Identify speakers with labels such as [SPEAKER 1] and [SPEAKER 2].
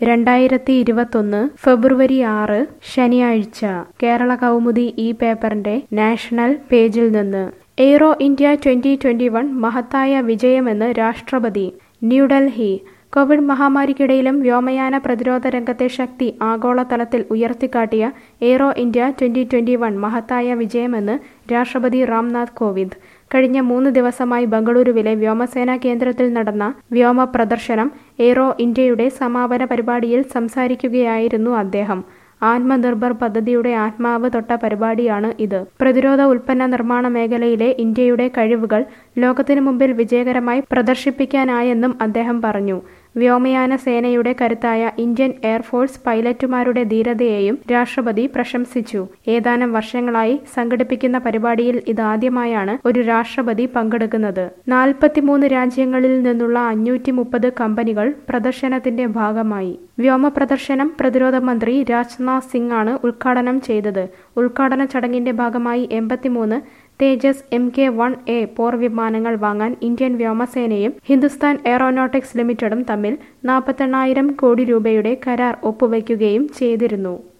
[SPEAKER 1] രണ്ടായിരത്തി ഇരുപത്തൊന്ന് ഫെബ്രുവരി ആറ് ശനിയാഴ്ച കേരള കൗമുദി ഈ പേപ്പറിന്റെ നാഷണൽ പേജിൽ നിന്ന് Aero India twenty twenty one മഹത്തായ വിജയമെന്ന് രാഷ്ട്രപതി ന്യൂഡൽഹി കോവിഡ് മഹാമാരിക്കിടയിലും വ്യോമയാന പ്രതിരോധ രംഗത്തെ ശക്തി ആഗോളതലത്തിൽ ഉയർത്തിക്കാട്ടിയ Aero India twenty twenty one മഹത്തായ വിജയമെന്ന് രാഷ്ട്രപതി രാംനാഥ് കോവിന്ദ് കഴിഞ്ഞ മൂന്ന് ദിവസമായി ബംഗളൂരുവിലെ വ്യോമസേനാ കേന്ദ്രത്തിൽ നടന്ന വ്യോമ പ്രദർശനം എയ്റോ ഇന്ത്യയുടെ സമാപന പരിപാടിയിൽ സംസാരിക്കുകയായിരുന്നു അദ്ദേഹം ആത്മനിർഭർ പദ്ധതിയുടെ ആത്മാവ് തൊട്ട പരിപാടിയാണ് ഇത് പ്രതിരോധ ഉൽപ്പന്ന നിർമ്മാണ മേഖലയിലെ ഇന്ത്യയുടെ കഴിവുകൾ ലോകത്തിനു മുമ്പിൽ വിജയകരമായി പ്രദർശിപ്പിക്കാനായെന്നും അദ്ദേഹം പറഞ്ഞു വ്യോമയാന സേനയുടെ കരുത്തായ ഇന്ത്യൻ എയർഫോഴ്സ് പൈലറ്റുമാരുടെ ധീരതയെയും രാഷ്ട്രപതി പ്രശംസിച്ചു ഏതാനും വർഷങ്ങളായി സംഘടിപ്പിക്കുന്ന പരിപാടിയിൽ ഇതാദ്യമായാണ് ഒരു രാഷ്ട്രപതി പങ്കെടുക്കുന്നത് നാൽപ്പത്തിമൂന്ന് രാജ്യങ്ങളിൽ നിന്നുള്ള അഞ്ഞൂറ്റി മുപ്പത് കമ്പനികൾ പ്രദർശനത്തിന്റെ ഭാഗമായി വ്യോമ പ്രദർശനം പ്രതിരോധ മന്ത്രി രാജ്നാഥ് സിംഗ് ആണ് ഉദ്ഘാടനം ചെയ്തത് ഉദ്ഘാടന ചടങ്ങിന്റെ ഭാഗമായി എൺപത്തിമൂന്ന് Tejas M K one A പോർ വിമാനങ്ങൾ വാങ്ങാൻ ഇന്ത്യൻ വ്യോമസേനയും ഹിന്ദുസ്ഥാൻ എയറോനോട്ടിക്സ് ലിമിറ്റഡും തമ്മിൽ നാൽപ്പത്തെണ്ണായിരം കോടി രൂപയുടെ കരാർ ഒപ്പുവയ്ക്കുകയും ചെയ്തിരുന്നു